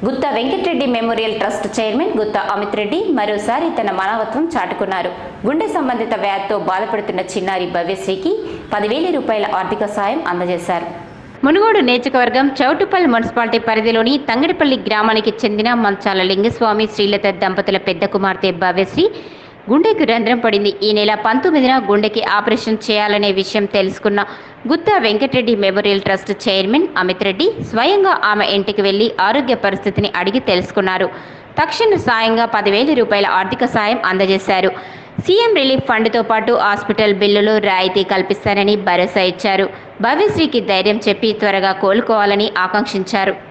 Gutta Venkatareddy memorial trust chairman Gutta Amith Reddy మరోసారి తన మానవత్వం చాటుకున్నారు గుండె సంబంధిత వ్యాధితో బాధపడుతున్న చిన్నారి భవ్యశ్రీకి పదివేల రూపాయల ఆర్థిక సాయం అందజేశారు మునుగోడు నియోజకవర్గం చౌటుపల్లి మున్సిపాలిటీ పరిధిలోని తంగడిపల్లి గ్రామానికి చెందిన మంచాల లింగస్వామి శ్రీలత దంపతుల పెద్ద కుమార్తె భవ్యశ్రీ గుండెకు రంధ్రం పడింది ఈ నెల పంతొమ్మిదిన గుండెకి ఆపరేషన్ చేయాలనే విషయం తెలుసుకున్న Gutta Venkatareddy memorial trust chairman Amith Reddy స్వయంగా ఆమె ఇంటికి వెళ్లి ఆరోగ్య పరిస్థితిని అడిగి తెలుసుకున్నారు తక్షణ సాయంగా పదివేల రూపాయల ఆర్థిక సాయం అందజేశారు సీఎం రిలీఫ్ ఫండ్తో పాటు హాస్పిటల్ బిల్లులు రాయితీ కల్పిస్తానని భరోసా ఇచ్చారు భవ్యశ్రీకి ధైర్యం చెప్పి త్వరగా కోలుకోవాలని ఆకాంక్షించారు